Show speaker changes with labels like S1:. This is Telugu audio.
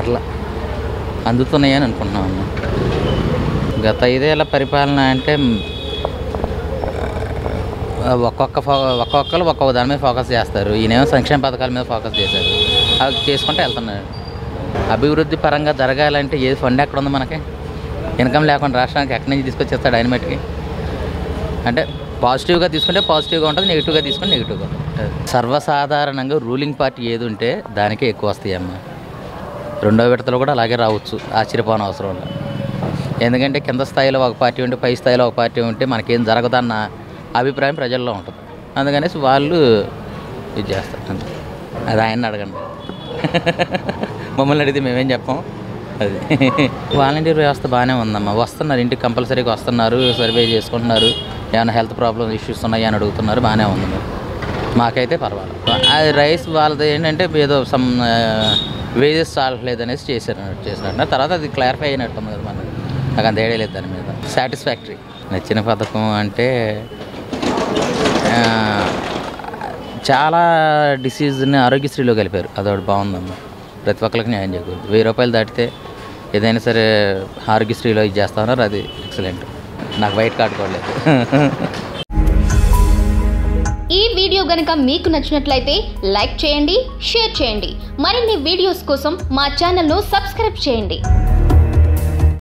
S1: పర్ల అందుతున్నాయని అనుకుంటున్నాం అమ్మ గత ఐదేళ్ల పరిపాలన అంటే మ్, ఆ, ఒక్కొక్క ఫో ఒక్కొక్కరు ఒక్కొక్క దాని మీద ఫోకస్ చేస్తారు ఈయనేమో సంక్షేమ పథకాల మీద ఫోకస్ చేశారు అవి చేసుకుంటూ వెళ్తున్నారు అభివృద్ధి పరంగా జరగాలంటే ఏ ఫండ్ ఎక్కడ ఉంది మనకి ఇన్కమ్ లేకుండా రాష్ట్రానికి ఎక్కడి నుంచి తీసుకొచ్చేస్తాడు డైనమెట్కి అంటే పాజిటివ్గా తీసుకుంటే పాజిటివ్గా ఉంటుంది నెగిటివ్గా తీసుకుంటే నెగిటివ్గా ఉంటుంది సర్వసాధారణంగా రూలింగ్ పార్టీ ఏది ఉంటే దానికే ఎక్కువ వస్తాయి అమ్మ రెండో విడతలో కూడా అలాగే రావచ్చు ఆశ్చర్యపోని అవసరం లేదు ఎందుకంటే కింద స్థాయిలో ఒక పార్టీ ఉంటే పై స్థాయిలో ఒక పార్టీ ఉంటే మనకేం జరగదన్న అభిప్రాయం ప్రజల్లో ఉంటుంది అందుకనేసి వాళ్ళు ఇది చేస్తారు అంతే అది ఆయన్ని అడగండి మమ్మల్ని అడిగితే మేమేం చెప్పాం అది వాలంటీర్ వ్యవస్థ బాగానే ఉందమ్మా వస్తున్నారు ఇంటికి కంపల్సరీగా వస్తున్నారు సర్వే చేసుకుంటున్నారు ఏమైనా హెల్త్ ప్రాబ్లమ్ ఇష్యూస్ ఉన్నాయా అని అడుగుతున్నారు బాగానే ఉంది మరి. మాకైతే పర్వాలేదు అది రైస్ వాళ్ళది ఏంటంటే ఏదో సమ్ వేజెస్ చాలట్లేదు అనేసి చేశారు చేసినట్టు తర్వాత అది క్లారిఫై అయినట్టుంది కదా మనకి నాకు అంత ఏడే లేదు దాని మీద సాటిస్ఫాక్టరీ నచ్చిన పథకం అంటే ఆ, చాలా డిసీజ్ని ఆరోగ్యశ్రీలో కలిపారు అదొకటి బాగుందమ్మా ప్రతి ఒక్కరికి న్యాయం చేకూరుతుంది వెయ్యి రూపాయలు దాటితే ఏదైనా సరే ఆరోగ్యశ్రీలో ఇది చేస్తున్నారు అది ఎక్సలెంట్ నాకు వైట్ కార్డు కూడా లేదు
S2: ఈ వీడియో గనుక మీకు నచ్చినట్లయితే లైక్ చేయండి షేర్ చేయండి మరిన్ని వీడియోస్ కోసం మా ఛానల్ను సబ్స్క్రైబ్ చేయండి